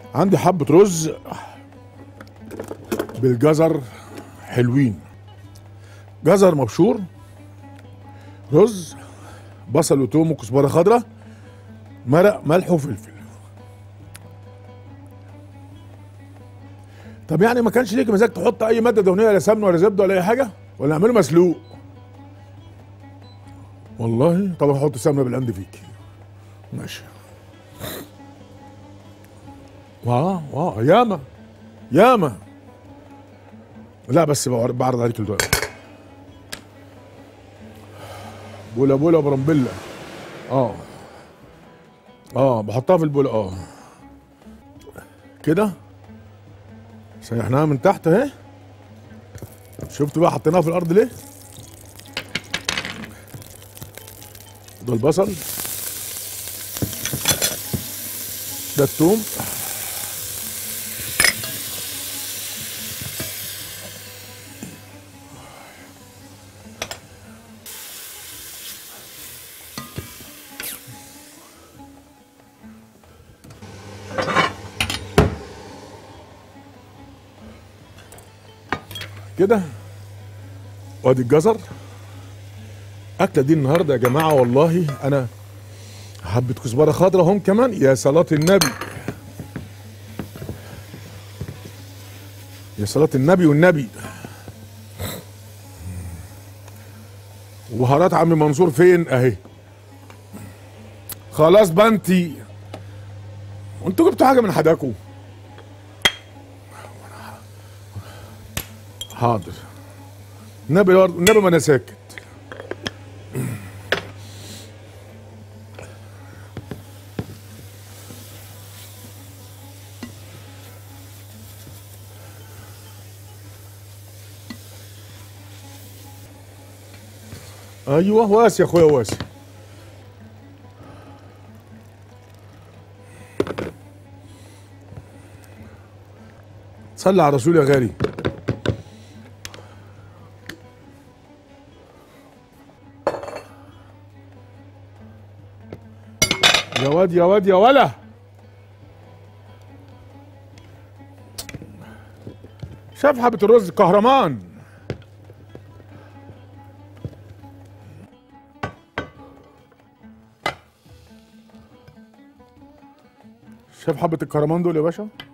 عندي حبة رز بالجزر حلوين جزر مبشور رز بصل وتوم وكزبرة خضراء مرق ملح وفلفل طب يعني ما كانش ليك مزاج تحط اي ماده دهنيه ولا سمنه ولا زبده ولا اي حاجه ولا اعمله مسلوق والله طب هحط سمنه بالعند فيك ماشي واه واه ياما ياما لا بس بعرض بعرض عليك دلوقتي بولا بولا برمبلة اه اه بحطها في البولا اه كده سيحناها من تحت اهي شفتوا بقى حطيناها في الارض ليه ده البصل ده الثوم كده وادي الجزر اكله دي النهارده يا جماعه والله انا حبه كزبره خضراء هم كمان يا صلاه النبي يا صلاه النبي والنبي وبهارات عم منصور فين اهي خلاص بنتي وانتوا جبتوا حاجه من حداكوا حاضر النبي برضه- النبي ما انا ساكت ايوه واسع يا اخويا واسع صلي على الرسول يا غالي يا واد يا واد يا ولا شاف حبة الرز كهرمان شاف حبة الكهرمان دول يا باشا